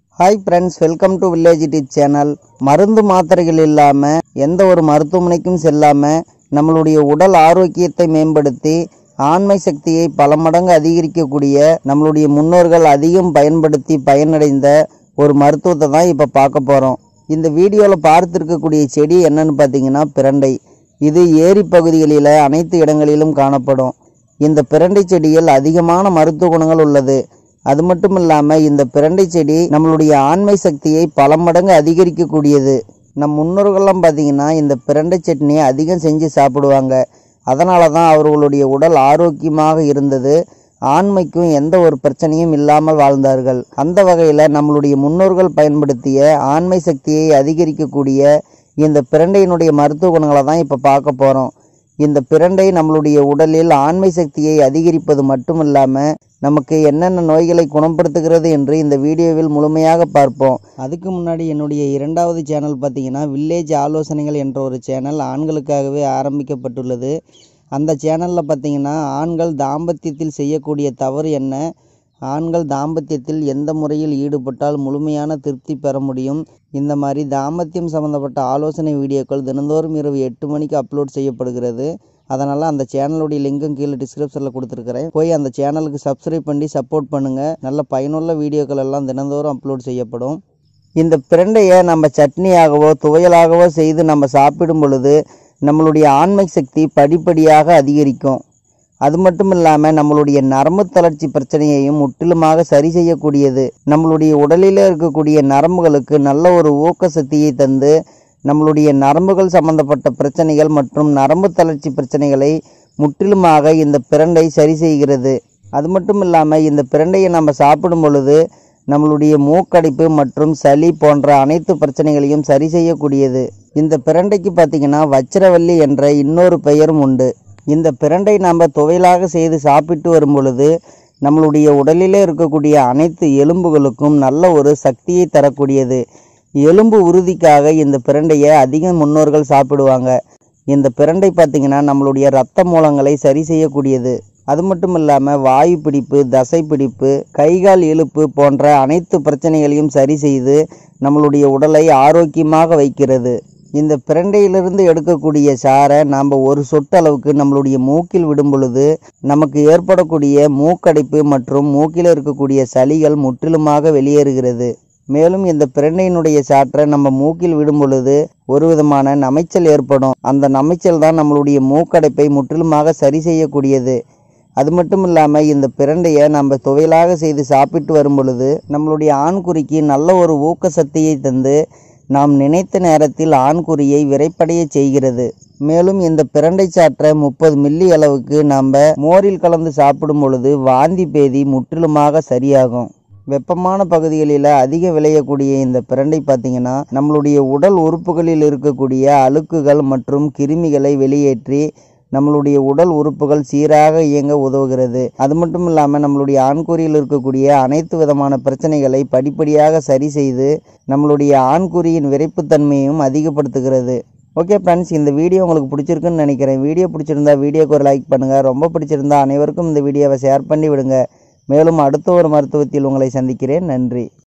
hi friends welcome to village tip channel மருந்து மாத்திரைகள் இல்லாமல் எந்த ஒரு மருத்துவமனைக்கும் செல்லாமல் நம்மளுடைய உடல் ஆரோக்கியத்தை மேம்படுத்தி ஆண்மை சக்தியை பல மடங்கு அதிகரிக்கக்கூடிய நம்மளுடைய முன்னோர்கள் அதிகம் பயன்படுத்தி பயனடைந்த ஒரு மருத்துவத்தை தான் இப்போ பார்க்க போகிறோம் இந்த வீடியோவில் பார்த்துருக்கக்கூடிய செடி என்னன்னு பார்த்தீங்கன்னா பிரண்டை இது ஏரி பகுதிகளில் அனைத்து இடங்களிலும் காணப்படும் இந்த பிரண்டை செடியில் அதிகமான மருத்துவ குணங்கள் உள்ளது அது மட்டும் இல்லாமல் இந்த பிரண்டை செடி நம்மளுடைய ஆண்மை சக்தியை பல மடங்கு அதிகரிக்கக்கூடியது நம் முன்னோர்கள்லாம் பார்த்தீங்கன்னா இந்த பிரண்டை சட்னியை அதிகம் செஞ்சு சாப்பிடுவாங்க அதனால தான் அவர்களுடைய உடல் ஆரோக்கியமாக இருந்தது ஆண்மைக்கும் எந்த ஒரு பிரச்சனையும் இல்லாமல் வாழ்ந்தார்கள் அந்த வகையில் நம்மளுடைய முன்னோர்கள் பயன்படுத்திய ஆண்மை சக்தியை அதிகரிக்கக்கூடிய இந்த பிரண்டையினுடைய மருத்துவ குணங்களை தான் இப்போ பார்க்க போகிறோம் இந்த பிரண்டை நம்மளுடைய உடலில் ஆண்மை சக்தியை அதிகரிப்பது மட்டுமில்லாமல் நமக்கு என்னென்ன நோய்களை குணப்படுத்துகிறது என்று இந்த வீடியோவில் முழுமையாக பார்ப்போம் அதுக்கு முன்னாடி என்னுடைய இரண்டாவது சேனல் பார்த்தீங்கன்னா வில்லேஜ் ஆலோசனைகள் என்ற ஒரு சேனல் ஆண்களுக்காகவே ஆரம்பிக்கப்பட்டுள்ளது அந்த சேனலில் பார்த்தீங்கன்னா ஆண்கள் தாம்பத்தியத்தில் செய்யக்கூடிய தவறு என்ன ஆண்கள் தாம்பத்தியத்தில் எந்த முறையில் ஈடுபட்டால் முழுமையான திருப்தி பெற முடியும் இந்த மாதிரி தாம்பத்தியம் சம்பந்தப்பட்ட ஆலோசனை வீடியோக்கள் தினந்தோறும் இரவு எட்டு மணிக்கு அப்லோட் செய்யப்படுகிறது அதனால் அந்த சேனலுடைய லிங்கும் கீழே டிஸ்கிரிப்ஷனில் கொடுத்துருக்கிறேன் போய் அந்த சேனலுக்கு சப்ஸ்கிரைப் பண்ணி சப்போர்ட் பண்ணுங்கள் நல்ல பயனுள்ள வீடியோக்கள் எல்லாம் தினந்தோறும் அப்லோட் செய்யப்படும் இந்த பிரண்டையை நம்ம சட்னியாகவோ துவையலாகவோ செய்து நம்ம சாப்பிடும் பொழுது நம்மளுடைய ஆண்மை சக்தி படிப்படியாக அதிகரிக்கும் அது மட்டும் இல்லாமல் நம்மளுடைய நரம்பு தளர்ச்சி பிரச்சனையையும் முற்றிலுமாக சரி செய்யக்கூடியது நம்மளுடைய உடலில் இருக்கக்கூடிய நரம்புகளுக்கு நல்ல ஒரு ஊக்க சக்தியை தந்து நம்மளுடைய நரம்புகள் சம்பந்தப்பட்ட பிரச்சனைகள் மற்றும் நரம்பு தளர்ச்சி பிரச்சனைகளை முற்றிலுமாக இந்த பிரண்டை சரி செய்கிறது அது மட்டும் இல்லாமல் இந்த பிரண்டையை நம்ம சாப்பிடும் பொழுது நம்மளுடைய மூக்கடைப்பு மற்றும் சளி போன்ற அனைத்து பிரச்சனைகளையும் சரி செய்யக்கூடியது இந்த பிரண்டைக்கு பார்த்தீங்கன்னா வச்சிரவல்லி என்ற இன்னொரு பெயரும் உண்டு இந்த பிரண்டை நாம் துவையலாக செய்து சாப்பிட்டு வரும் பொழுது நம்மளுடைய உடலிலே இருக்கக்கூடிய அனைத்து எலும்புகளுக்கும் நல்ல ஒரு சக்தியை தரக்கூடியது எலும்பு உறுதிக்காக இந்த பிரண்டையை அதிக முன்னோர்கள் சாப்பிடுவாங்க இந்த பிரண்டை பார்த்திங்கன்னா நம்மளுடைய இரத்த மூலங்களை சரி செய்யக்கூடியது அது மட்டும் இல்லாமல் வாயு பிடிப்பு தசை பிடிப்பு கைகால் இழுப்பு போன்ற அனைத்து பிரச்சனைகளையும் சரி செய்து நம்மளுடைய உடலை ஆரோக்கியமாக வைக்கிறது இந்த பிரண்டையிலிருந்து எடுக்கக்கூடிய சாரை நாம் ஒரு சொட்டளவுக்கு நம்மளுடைய மூக்கில் விடும் பொழுது நமக்கு ஏற்படக்கூடிய மூக்கடைப்பு மற்றும் மூக்கில் இருக்கக்கூடிய சளிகள் முற்றிலுமாக வெளியேறுகிறது மேலும் இந்த பிரண்டையினுடைய சாற்றை நம்ம மூக்கில் விடும் பொழுது ஒரு விதமான நமைச்சல் ஏற்படும் அந்த நமைச்சல் தான் நம்மளுடைய மூக்கடைப்பை முற்றிலுமாக சரி செய்யக்கூடியது அது மட்டும் இல்லாமல் இந்த பிரண்டையை நம்ம துவையலாக செய்து சாப்பிட்டு வரும் பொழுது நம்மளுடைய ஆண்குறிக்கு நல்ல ஒரு ஊக்க சக்தியை தந்து நாம் நினைத்த நேரத்தில் ஆண்குறியை விரைப்படைய செய்கிறது மேலும் இந்த பிரண்டை சாற்றை முப்பது மில்லி அளவுக்கு நாம் மோரில் கலந்து சாப்பிடும் பொழுது வாந்தி பேதி முற்றிலுமாக சரியாகும் வெப்பமான பகுதிகளில் அதிக விளையக்கூடிய இந்த பிரண்டை பார்த்திங்கன்னா நம்மளுடைய உடல் உறுப்புகளில் இருக்கக்கூடிய அழுக்குகள் மற்றும் கிருமிகளை வெளியேற்றி நம்மளுடைய உடல் உறுப்புகள் சீராக இயங்க உதவுகிறது அது மட்டும் இல்லாமல் நம்மளுடைய ஆண்குறியில் இருக்கக்கூடிய அனைத்து விதமான பிரச்சனைகளை படிப்படியாக சரி செய்து நம்மளுடைய ஆண்குறியின் விரைப்புத்தன்மையும் அதிகப்படுத்துகிறது ஓகே ஃப்ரெண்ட்ஸ் இந்த வீடியோ உங்களுக்கு பிடிச்சிருக்குன்னு நினைக்கிறேன் வீடியோ பிடிச்சிருந்தா வீடியோக்கு ஒரு லைக் பண்ணுங்கள் ரொம்ப பிடிச்சிருந்தா அனைவருக்கும் இந்த வீடியோவை ஷேர் பண்ணி விடுங்க மேலும் அடுத்த ஒரு மருத்துவத்தில் உங்களை சந்திக்கிறேன் நன்றி